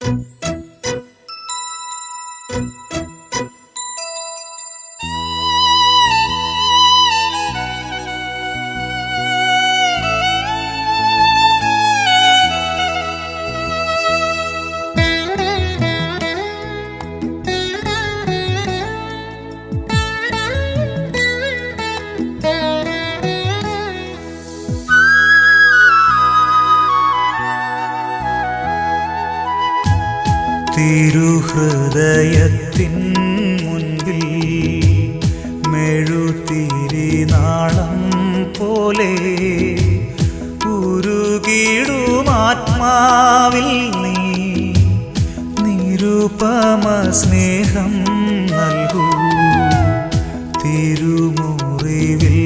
തിരുഹൃദയത്തിൻ മുൻപിൽ മെഴുതിരി നാളം പോലെ ഉരുകിടുമാത്മാവിൽ നീ നിരുപമ സ്നേഹം നൽകൂ തിരുമുറിവിൽ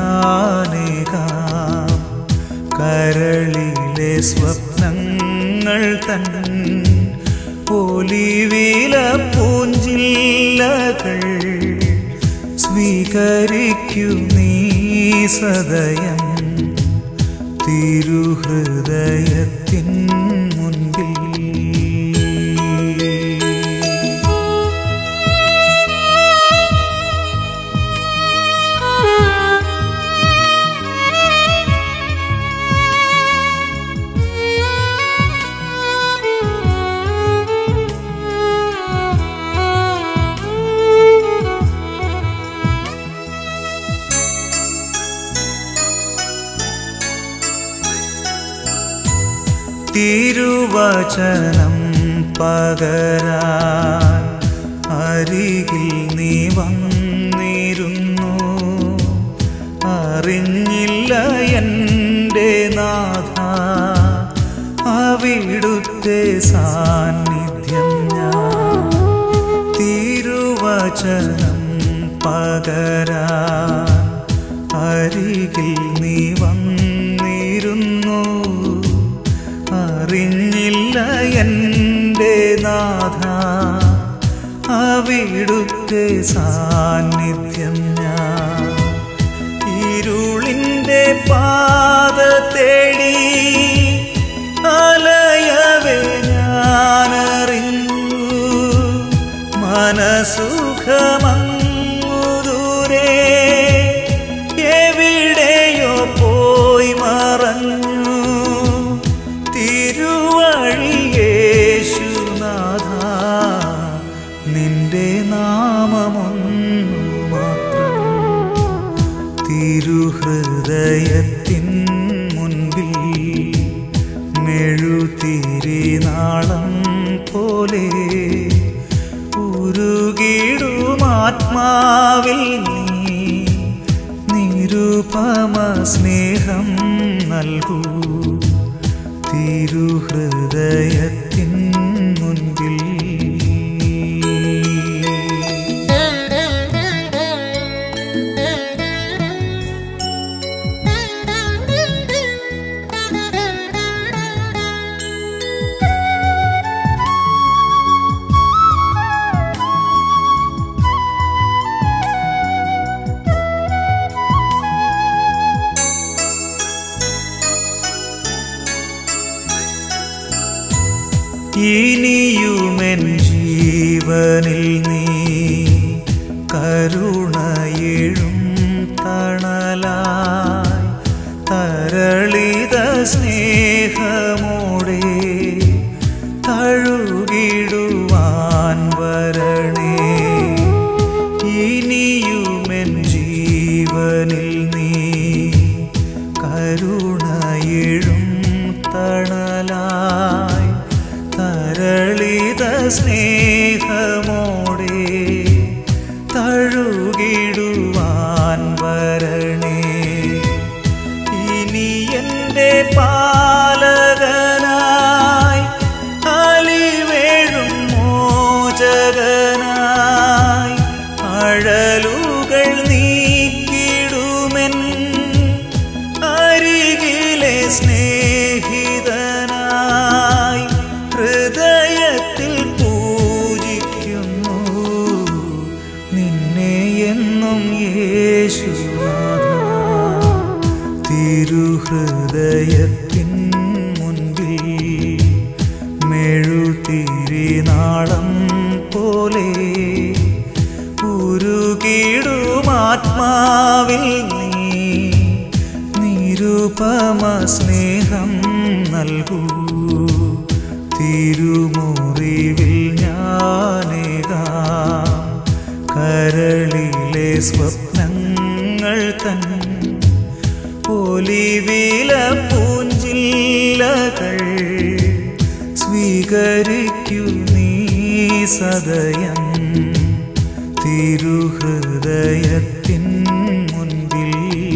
ഞാനേകാം കരളിലെ സ്വപ്നങ്ങൾ തൻ ഒലിവില പൂഞ്ചില്ലകൾ സ്വീകരിക്കൂ നീ സദയം തിരുഹൃദയത്തിൻ മുൻപിൽ തിരുവചനം പകരാൻ അരികിൽ നീ വന്നിരുന്നു അറിഞ്ഞില്ല എൻ്റെ നാഥ അവിടുത്തെ സാന്നിധ്യം ഞാൻ തിരുവചനം പകരാൻ അരികിൽ നീ വന്നിരുന്നു അറിഞ്ഞില്ല എൻ്റെ നാഥ അവിടുത്തെ സാന്നിധ്യം ഞാൻ ഇരുളിൻ്റെ പാത തേടി അലയവേ ഞാനറിഞ്ഞു മനസുഖമങ്ങു ദൂരെ എവിടെയോ പോയി മറഞ്ഞു തിരുവഴിയേശുനാഥ നിന്റെ നാമമൊന്നു മാത്രം തിരുഹൃദയത്തിൻ മുൻപിൽ മെഴുതിരി നാളം പോലെ ഉരുകിടുമാത്മാവിൽ നീ നിരുപമ സ്നേഹം നൽകൂ തിരുഹൃദയത്തിൻ മുൻപിൽ ഇനിയുമെൻ ജീവനിൽ നീ കരുണയെഴും തണലായി തരളിത സ്നേഹമോടെ തഴുകിടുവാൻ വരണേ ഇനിയുമെൻ ജീവനിൽ നീ കരുണയെഴും തണലായി തരളിത സ്നേഹമോടെ തഴുകിടുവാൻ വരണേ ഇനി എൻ്റെ പാലകനായി അലിവേഴും മോചകനായി അഴലുകൾ നീക്കിടുമെൻ അരികിലെ സ്നേഹിതനായി ഹൃദയത്തിൽ പൂജിക്കുന്നു നിന്നെ എന്നും യേശുനാഥ തിരുഹൃദയത്തിൻ മുൻപിൽ മെഴുതിരി തിരിനാളം പോലെ ഉരുകിടുമാത്മാവിൽ നീ നിരുപമ സ്നേഹം നൽകൂ തിരുമുറിവിൽ ഞാനേകാം കരളിലെ സ്വപ്നങ്ങൾ തൻ ഒലിവില പൂഞ്ചില്ലകൾ സ്വീകരിക്കൂ നീ സദയം തിരുഹൃദയത്തിൻ മുൻപിൽ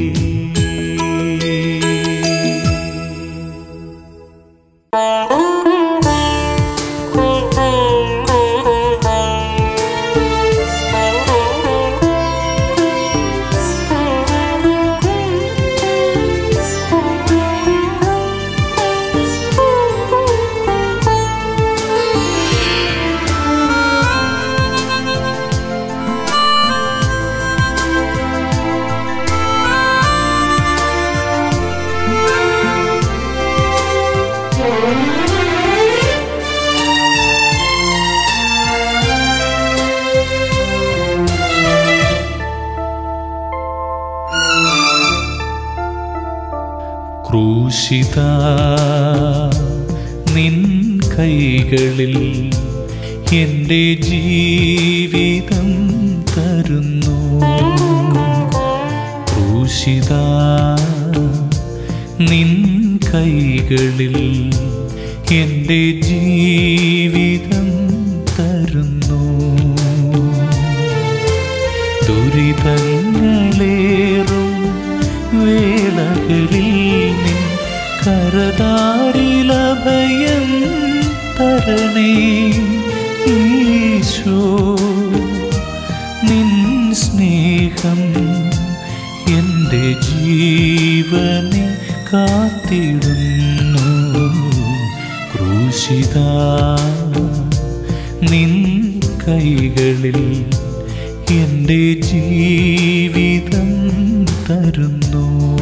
ക്രൂശിത നിൻ കൈകളിൽ എൻ്റെ ജീവിതം തരുന്നു ക്രൂശിത നിൻ കൈകളിൽ എൻ്റെ ജീവിതം തരുന്നു ദുരിതങ്ങളേറും വേളകളിൽ നിൻ കരതാരിലഭയം തരണേ ഈശോ നിൻ സ്നേഹം എൻ്റെ ജീവനെ കാത്തിടുന്നു ക്രൂശിത നിൻ കൈകളിൽ എൻ്റെ ജീവിതം തരുന്നു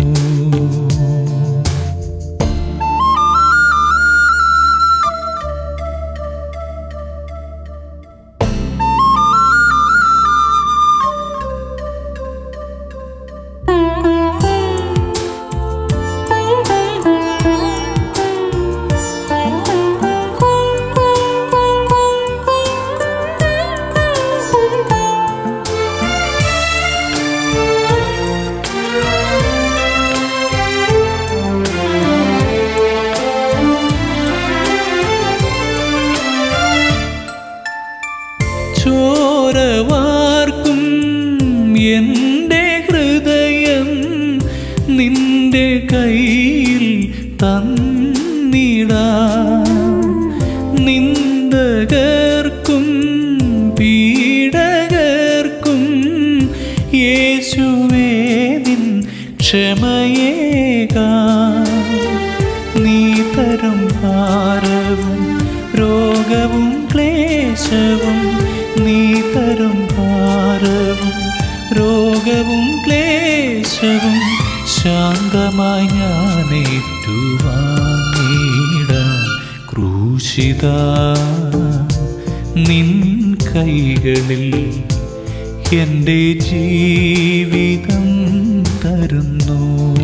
ചോരവാർക്കും എൻ്റെ ഹൃദയം നിന്റെ കയ്യിൽ തന്നിടാ നിന്ദകർക്കും പീഡകർക്കും യേശുവേ നിൻ ക്ഷമയേകാ നീ തരും ഭാരവും രോഗവും ക്ലേശവും നീ തരും ഭാരവും രോഗവും ക്ലേശവും ശാന്തമായി ഞാൻ ഏറ്റുവാങ്ങിടാം ക്രൂശിത നിൻ കൈകളിൽ എൻ്റെ ജീവിതം തരുന്നു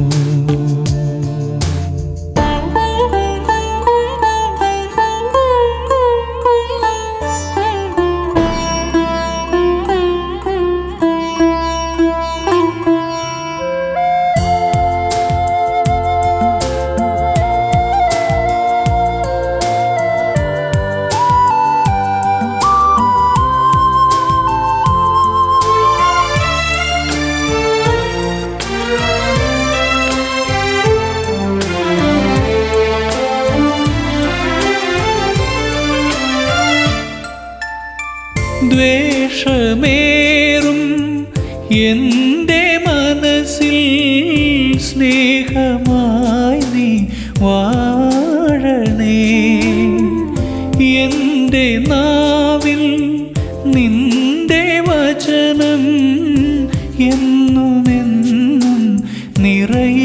ദ്വേഷമേറും എൻ്റെ മനസ്സിൽ സ്നേഹമായി നീ വാഴണേ എൻ്റെ നാവിൽ നിന്റെ വചനം എന്നുമെന്നും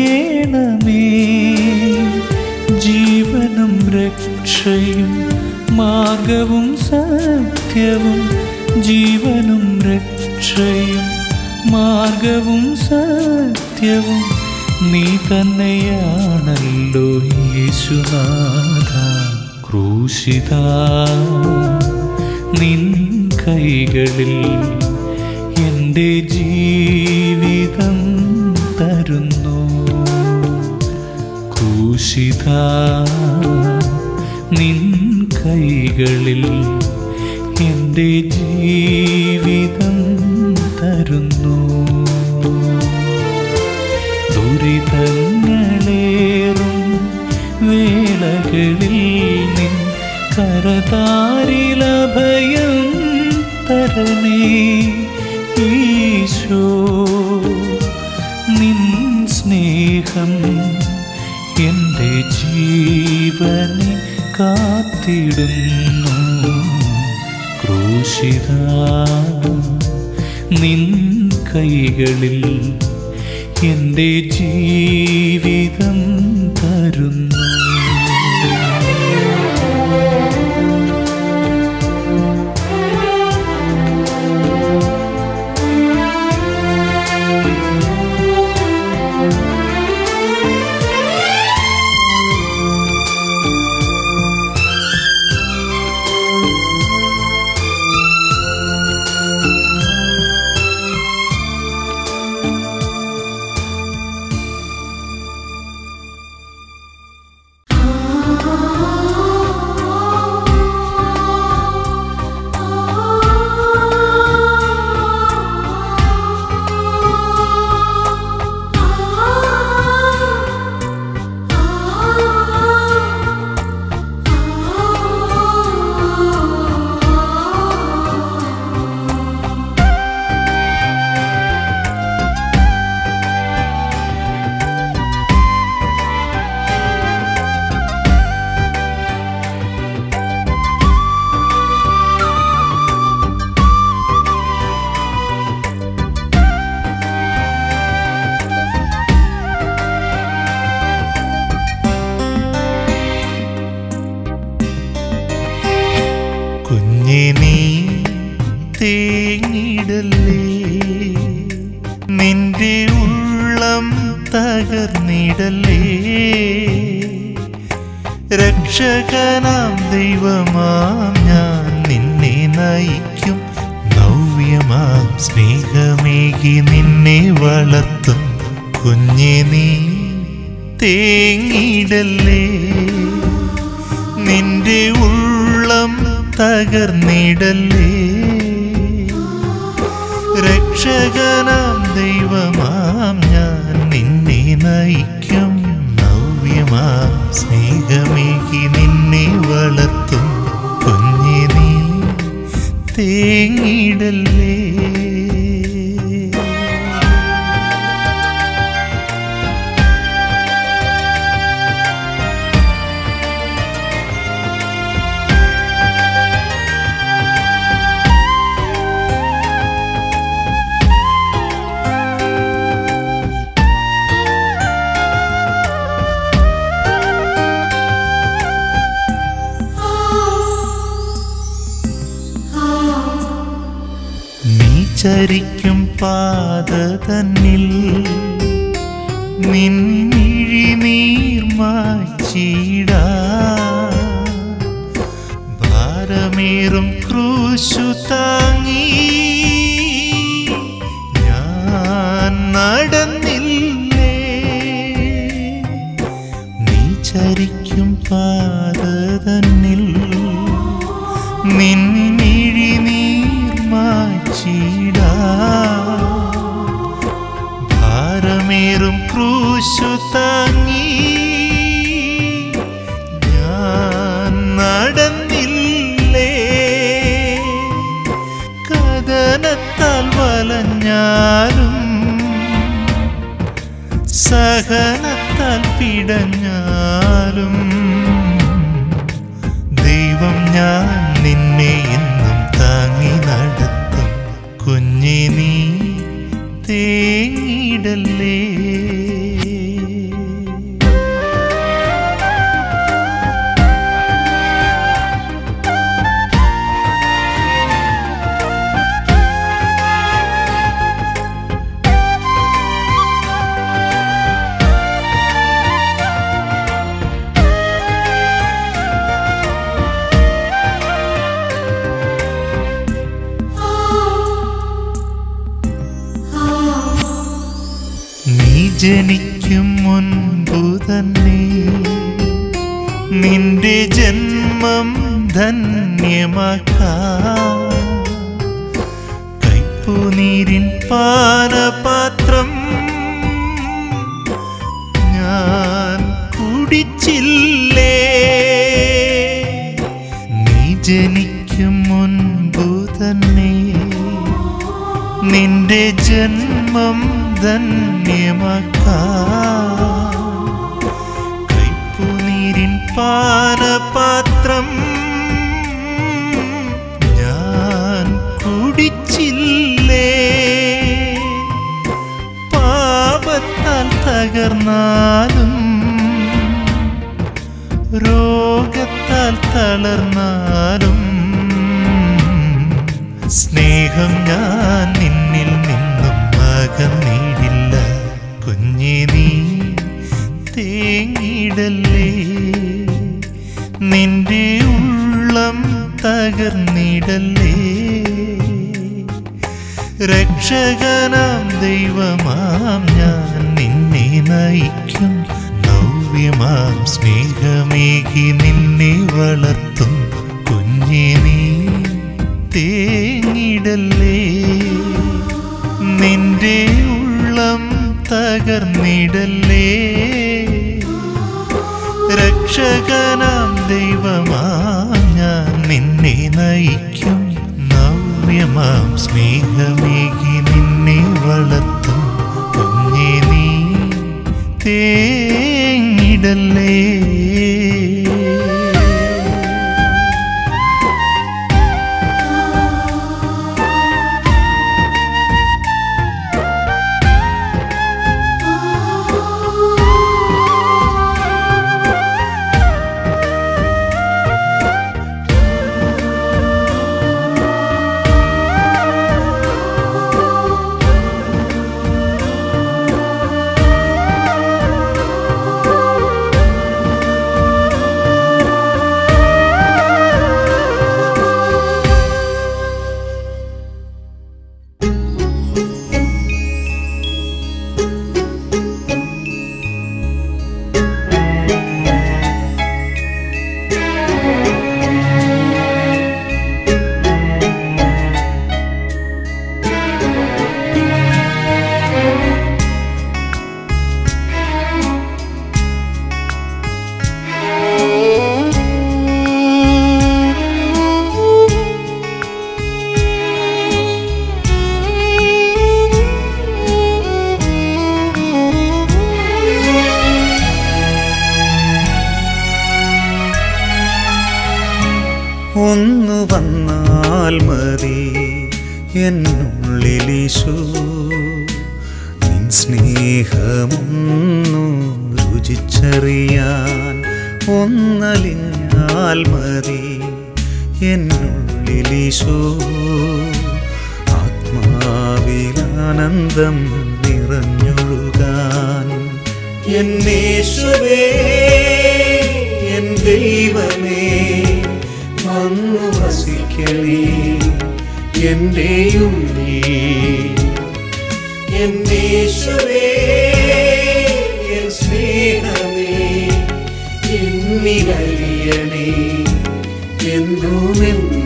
നിറയേണമേ ജീവനും രക്ഷയും മാർഗവും സത്യവും ജീവനും രക്ഷയും മാർഗവും സത്യവും നീ തന്നെയാണല്ലോ യേശുനാഥ ക്രൂശിത നിൻ കൈകളിൽ എൻ്റെ ജീവിതം തരുന്നു ക്രൂശിത നിൻ കൈകളിൽ എൻ്റെ ജീവിതം തരുന്നു ദുരിതങ്ങളേറും വേളകളിൽ നിൻ കരതാരിലഭയം തരണേ ഈശോ നിൻ സ്നേഹം എൻ്റെ ജീവനെ കാത്തിടുന്നു ക്രൂശിത നിൻ കൈകളിൽ എൻ്റെ ജീവിതം തരുന്നു കുഞ്ഞെ നീ തേങ്ങിടല്ലേ നിന്റെ ഉള്ളം തകർന്നിടല്ലേ രക്ഷകനാം ദൈവമാം ഞാൻ നിന്നെ നയിക്കും നവ്യമാം സ്നേഹമേകി നിന്നെ വളർത്തും കുഞ്ഞെ നീ തേങ്ങിടല്ലേ നിന്റെ ഉള്ളം തകർന്നിടല്ലേ രക്ഷകനാം ദൈവമാം ഞാൻ നിന്നെ നയിക്കും നവ്യമാം സ്നേഹമേകി നിന്നെ വളർത്തും കുഞ്ഞെ നീ തേങ്ങിടല്ലേ നീ ചരിക്കും പാത തന്നിൽ നിന്നിഴി നീർമാച്ചിടാ ഭാരമേറും ക്രൂശു താങ്ങി ഞാൻ നടന്നില്ലേ നീ ചരിക്കും പാത തന്നിൽ നിന്നിഴി നീർമാച്ചിടാ ഭാരമേറും ക്രൂശു താങ്ങി ഞാൻ നടന്നില്ലേ കഥനത്താൽ വലഞ്ഞാലും സഹനത്താൽ പിടഞ്ഞാലും ദൈവം ഞാൻ നിന്നെ എന്നും താങ്ങി നടത്തും കുഞ്ഞെ നീ തേങ്ങിടല്ലേ ആ ജനിക്കും മുൻപു തന്നെ നിന്റെ ജന്മം ധന്യമാക്കാ കൈപ്പുനീരിൻ പാനപാത്രം ഞാൻ കുടിച്ചില്ലേ നീ ജനിക്കും മുൻപു തന്നെ നിന്റെ ജന്മം ധന്യമാക്കാ കൈപ്പുനീരിൻ പാനപാത്രം ഞാൻ കുടിച്ചില്ലേ പാപത്താൽ തകർന്നാലും രോഗത്താൽ തളർന്നാലും സ്നേഹം ഞാൻ നിന്നിൽ നിന്നും അകന്നിടില്ല കുഞ്ഞെ നീ തേങ്ങിടല്ലേ നിന്റെ ഉള്ളം തകർന്നിടല്ലേ രക്ഷകനാം ദൈവമാം ഞാൻ നിന്നെ നയിക്കും നവ്യമാം സ്നേഹമേകി നിന്നെ വളർത്തും കുഞ്ഞെ നീ തേങ്ങിടല്ലേ നിന്റെ ഉള്ളം തകർന്നിടല്ലേ രക്ഷകനാം ദൈവമാം ഞാൻ നിന്നെ നയിക്കും നവ്യമാം സ്നേഹമേകി നിന്നെ വളർത്തും കുഞ്ഞെ നീ തേങ്ങിടല്ലേ ഒന്നു വന്നാൽ മതി എന്നുള്ളിലീശു നിൻ സ്നേഹമൊന്നു രുചിച്ചറിയാൻ ഒന്നലിഞ്ഞാൽ മതി എന്നുള്ളിലീശു ആത്മാവിലാനന്ദം നിറഞ്ഞൊഴുകാൻ എന്നേശുവേ എൻ ദൈവമേ വന്നു വസിക്കണേ എൻ്റെ ഉള്ളിൽ എന്നേശുവേ എൻ സ്നേഹമേ എന്നിലറിയണേ എന്നുമെന്നും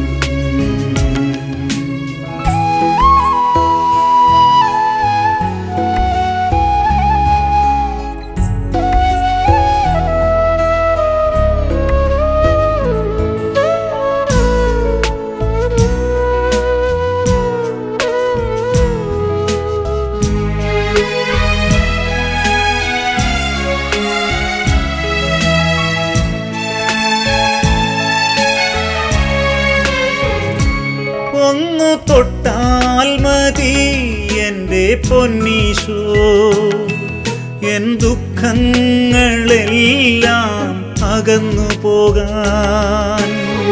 ഒന്നു തൊട്ടാൽ മതി എൻ്റെ പൊന്നീശോ എൻ ദുഃഖങ്ങളെല്ലാം അകന്നു പോകാൻ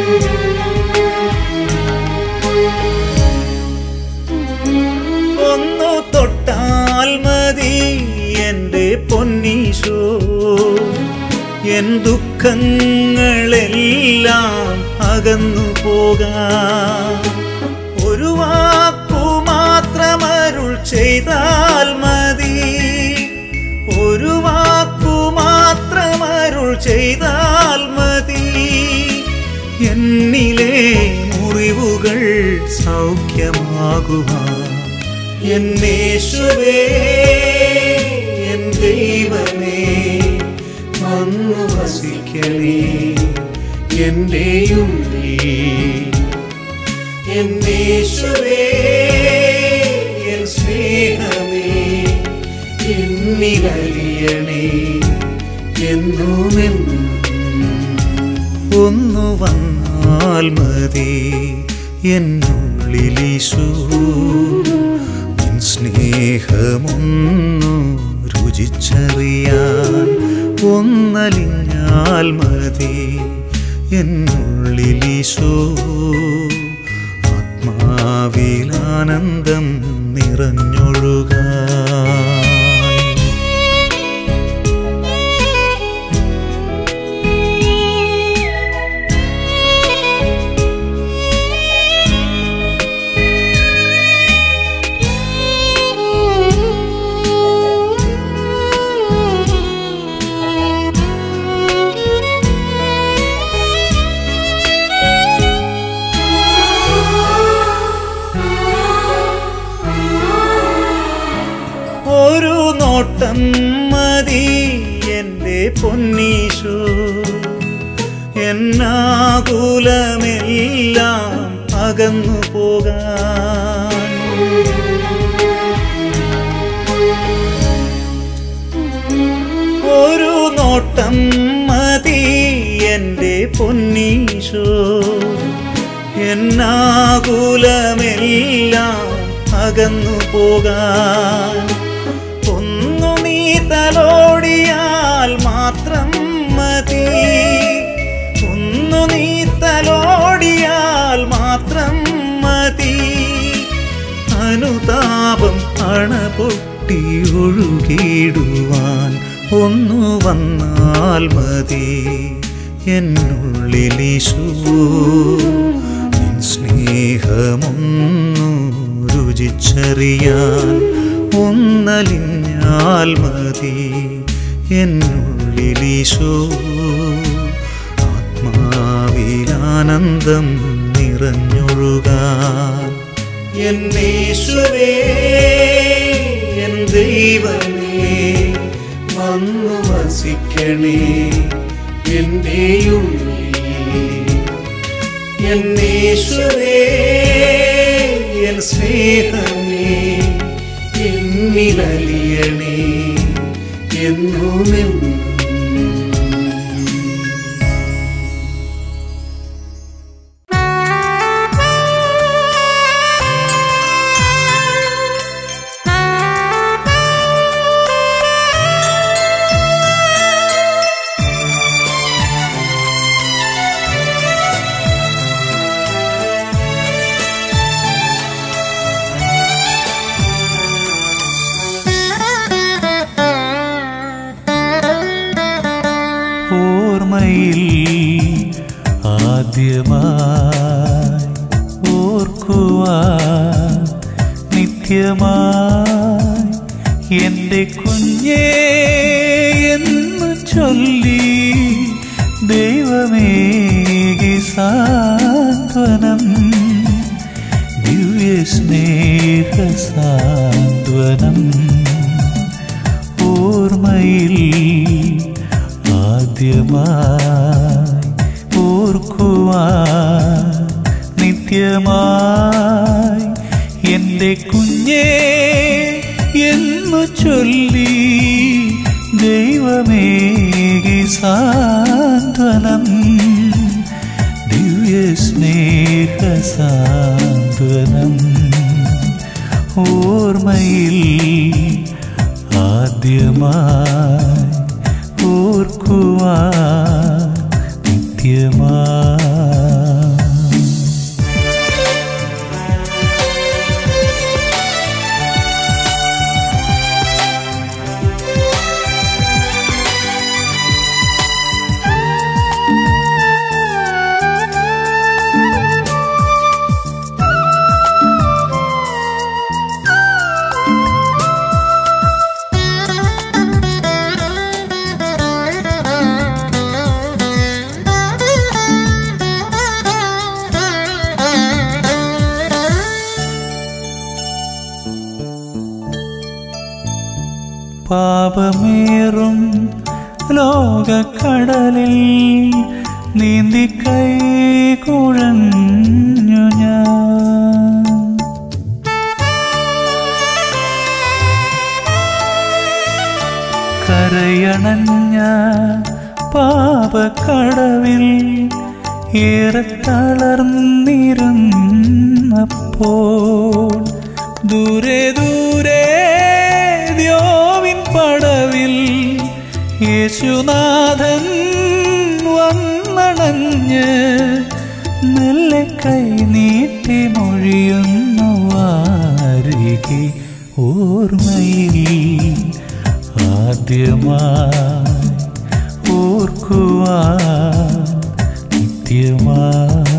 ഒന്നു തൊട്ടാൽ മതി എൻ്റെ പൊന്നീശോ എൻ ദുഃഖങ്ങളെല്ലാം അകന്നു പോകാൻ ഒരു വാക്കു മാത്രമരുൾ ചെയ്താൽ മതി ചെയ്താൽ മതി എന്നിലെ മുറിവുകൾ സൗഖ്യമാകുവാൻ എന്നേശുവേ എൻ ദൈവമേ വന്നു വസിക്കണേ എൻ്റെ ഉള്ളിൽ എന്നേശുവേ എൻ സ്നേഹമേ എന്നിലറിയണേ എന്നുമെന്നും ഒന്നു വന്നാൽ മതി എന്നുള്ളിലീശു നിൻ സ്നേഹമൊന്നു രുചിച്ചറിയാൻ ഒന്നലിഞ്ഞാൽ മതി എന്നുള്ളിലീശോ ആത്മാവിലാനന്ദം നിറഞ്ഞൊഴുകാൻ ഒരു നോട്ടം മതി എൻ്റെ പൊന്നീശോ എന്നാകുലമെല്ലാം അകന്നു പോകാൻ ഒരു നോട്ടം മതി എൻ്റെ പൊന്നീശോ എന്നാകുലമെല്ലാം അകന്നു പോകാൻ ഒന്നു നീ തലോടിയാൽ മാത്രം മതി ഒന്നു നീ തലോടിയാൽ മാത്രം മതി അനുതാപം അണ പൊട്ടി ഒഴുകിടുവാൻ ഒന്നു വന്നാൽ മതി എന്നുള്ളിലീശു നിൻ സ്നേഹമൊന്നു രുചിച്ചറിയാൻ ഒന്നലിഞ്ഞാൽ മതി എന്നുള്ളിലീശോ ആത്മാവിലാനന്ദം നിറഞ്ഞൊഴുകാൻ എന്നേശുവേ എൻ ദൈവമേ വന്നു വസിക്കണേ എൻ്റെ ഉള്ളിൽ എന്നേശുവേ എൻ സ്നേഹമേ എന്നിലലിയണേ എന്നുമെന്നും ഓർമ്മയിൽ ആദ്യമായി ഓർക്കുവാൻ നിത്യമായി എൻ്റെ കുഞ്ഞേ എന്ന് ചൊല്ലി ദൈവമേകി സാന്ത്വനം ദിവ്യ സ്നേഹ സാന്ത്വനം ഓർമ്മയിൽ ആദ്യമായി ഓർക്കുവാൻ നിത്യമായി എൻ്റെ കുഞ്ഞേ എന്നു ചൊല്ലി ദൈവമേകി സാന്ത്വനം ദിവ്യ സ്നേഹ സാന്ത്വനം ഓർമ്മയിൽ ആദ്യമായി ഓർക്കുവാൻ നിത്യമായി Thank you. പാപമേറും ലോകക്കടലിൽ നീന്തി കൈ കുഴഞ്ഞു ഞാൻ കരയണഞ്ഞ പാപക്കടവിൽ ഏറെ തളർന്നിരുന്നപ്പോൾ ദൂരെ ദൂരെ ദ്യോവിൻ പടവിൽ യേശുനാഥൻ വന്നണഞ്ഞ് മെല്ലെ കൈ നീട്ടി മൊഴിയുന്നു വാരികെ ഓർമ്മയിൽ ആദ്യമായി ഓർക്കുവാൻ നിത്യമായി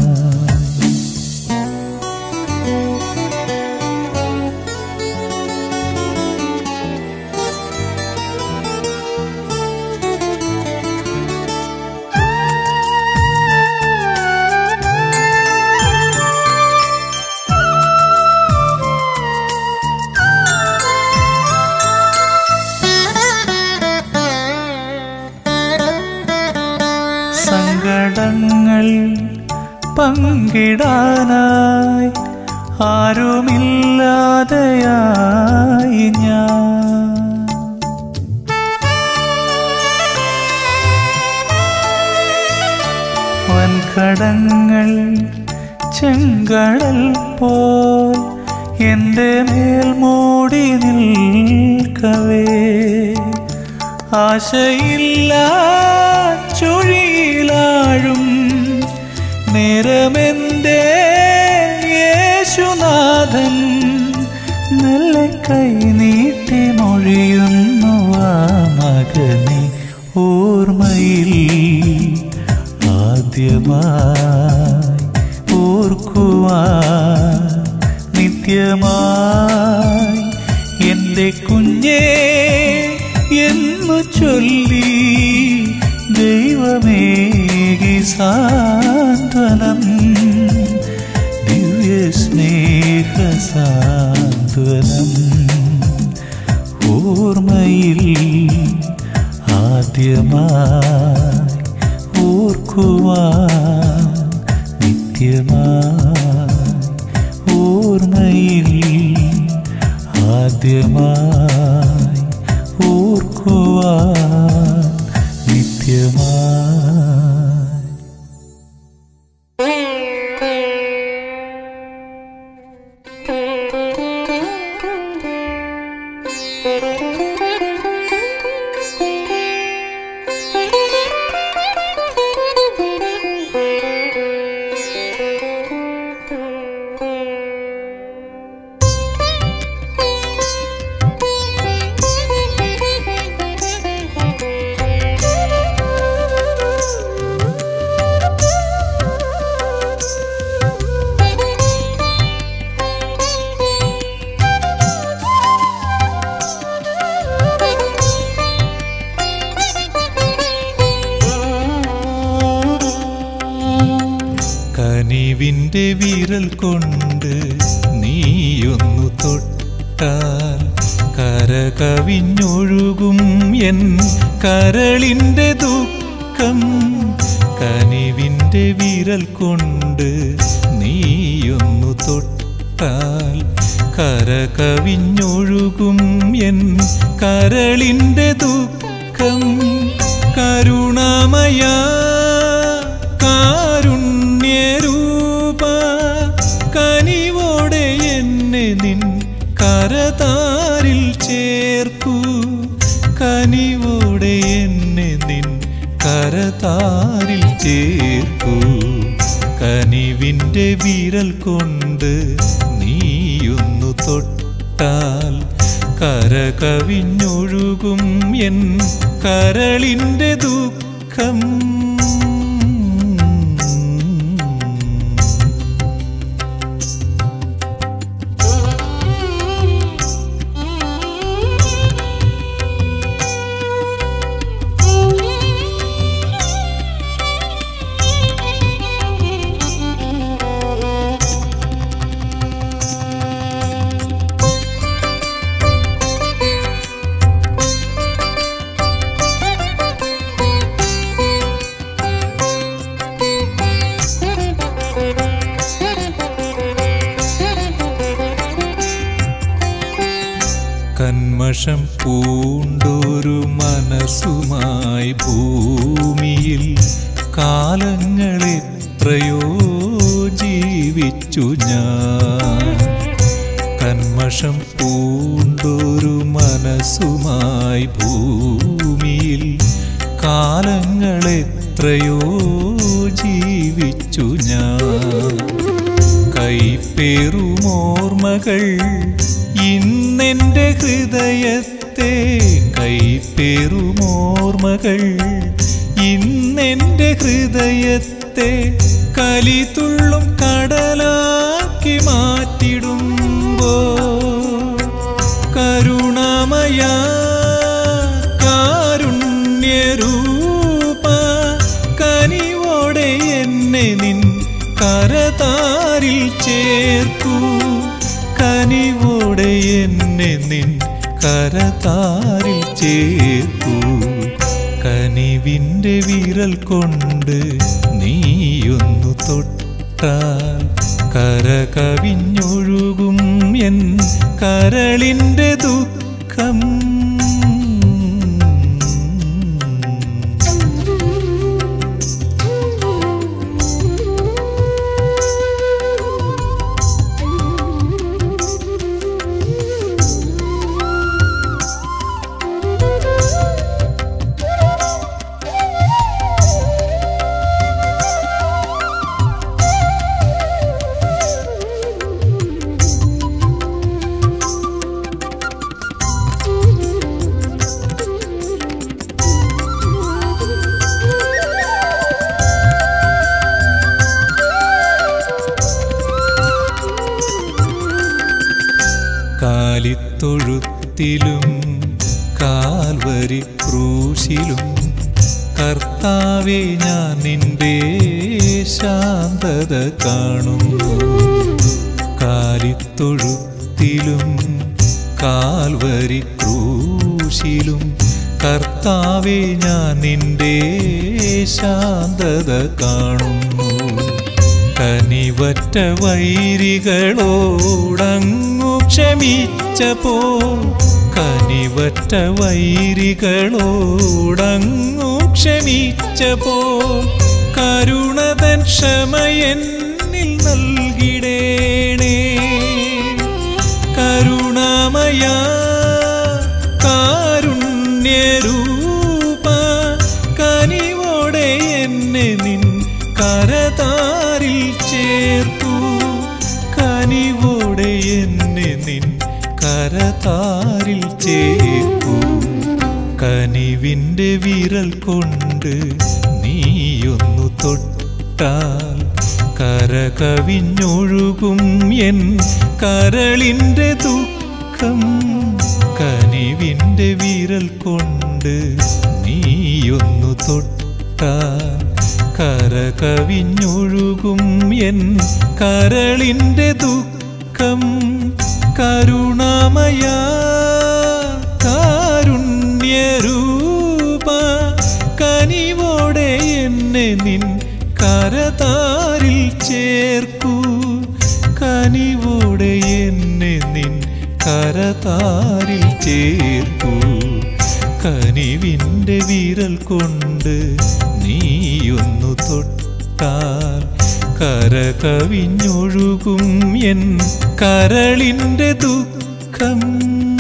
സങ്കടങ്ങൾ പങ്കിടാനായി ആരുമില്ലാതെയായി ഞാൻ വൻകടങ്ങൾ ചെങ്കടൽ പോൽ എൻ്റെ മേൽ മൂടി നിൽക്കവേ ആശയില്ല ചുഴിയിലാഴും നേരമെന്റെ യേശുനാഥൻ നല്ല കൈ നീട്ടി മൊഴിയുന്നു ആ മകനെ ഓർമ്മയിൽ ആദ്യമായി ഓർക്കുവാൻ നിത്യമായി എൻ്റെ കുഞ്ഞേ എന്നു ചൊല്ലി ദൈവമേകി സാന്ത്വനം ദിവ്യ സ്നേഹ സാന്ത്വനം ഓർമ്മയിൽ ആദ്യമായി ഓർക്കുവാൻ നിത്യമായി ഓർമ്മയിൽ ആദ്യമായി ഓർക്കുവാൻ നിത്യമായി കനിവിൻ്റെ വിരൽ കൊണ്ട് നീയൊന്നു തൊട്ടാൽ കരകവിഞ്ഞൊഴുകും എൻ കരളിൻ്റെ ദുഃഖം കനിവിൻ്റെ വിരൽ കൊണ്ട് നീയൊന്നു തൊട്ടാൽ കരകവിഞ്ഞൊഴുകും എൻ കരളിൻ്റെ ദുഃഖം കരുണാമയ കാരുണ്യരൂപ കനിവോടെ എന്നെ നിൻ കരതാരിൽ ചേർക്കൂ കനിവോടെ എന്നെ നിൻ കരതാരിൽ ചേർക്കൂ കനിവിൻ്റെ വിരൽ കൊണ്ട് നീയൊന്നു തൊട്ടാൽ കരകവിഞ്ഞൊഴുകും എൻ കരളിൻ്റെ ദുഃഖം കന്മഷം പൂണ്ടൊരു മനസ്സുമായി ഭൂമിയിൽ കാലങ്ങളെത്രയോ ജീവിച്ചു ഞാൻ കന്മഷം പൂണ്ടൊരു മനസ്സുമായി ഭൂമിയിൽ കാലങ്ങളെത്രയോ ജീവിച്ചു ഞാൻ കൈപ്പേറുമോർമ്മകൾ ഇന്നെൻ്റെ ഹൃദയത്തെ കൈപ്പേറുമോർമ്മകൾ ഇന്നെൻ്റെ ഹൃദയത്തെ കലിതുള്ളും കടലാക്കി മാറ്റിടുമ്പോ കരുണാമയ കാരുണ്യരൂപ കനിവോടെ എന്നെ നിൻ കരതാരിൽ ചേർക്കൂ കനിവോടെ എന്നെ നിൻ കരതാരിൽ ചേർക്കൂ കനിവിൻ്റെ വിരൽ കൊണ്ട് നീയൊന്നു തൊട്ടാൽ കര കവിഞ്ഞൊഴുകും എൻ കരളിൻ്റെ ദുഃഖം കാലിത്തൊഴുത്തിലും കാൽവരി ക്രൂശിലും കർത്താവെ ഞാൻ നിന്റെ ശാന്തത കാണുന്നു കാലിത്തൊഴുത്തിലും കാൽവരി ക്രൂശിലും കർത്താവെ ഞാൻ നിന്റെ ശാന്തത കാണുന്നു കനിവറ്റ വൈരികളോടങ്ങു ക്ഷമിച്ചപ്പോ കനിവറ്റ വൈരികളോടങ്ങു ക്ഷമിച്ചപ്പോ കരുണതൻ ക്ഷമയെന്നിൽ നൽകിടേണേ കരുണാമയ കാരുണ്യരൂപ കനിവോടെ എന്നെ നിൻ കരതാരിൽ ചേർക്കൂ കനിവോടെ എന്നെ നിൻ കരതാരിൽ ചേർക്കൂ കനിവിൻ്റെ വിരൽ കൊണ്ട് നീയൊന്നു തൊട്ടാൽ കര കവിഞ്ഞൊഴുകും എൻ കരളിൻ്റെ ദുഃഖം കനിവിൻ്റെ വിരൽ കൊണ്ട് നീയൊന്നു തൊട്ടാൽ കര കവിഞ്ഞൊഴുകും എൻ കരളിൻ്റെ ദുഃഖം കരുണാമയ കാരുണ്യരൂപ കനിവോടെ എന്നെ നിൻ കരതാരിൽ ചേർക്കൂ കനിവോടെ എന്നെ നിൻ കരതാരിൽ ചേർക്കൂ കനിവിൻ്റെ വിരൽ കൊണ്ട് നീയൊന്നു തൊട്ടാൽ കര കവിഞ്ഞൊഴുകും എൻ കരളിൻ്റെ ദുഃഖം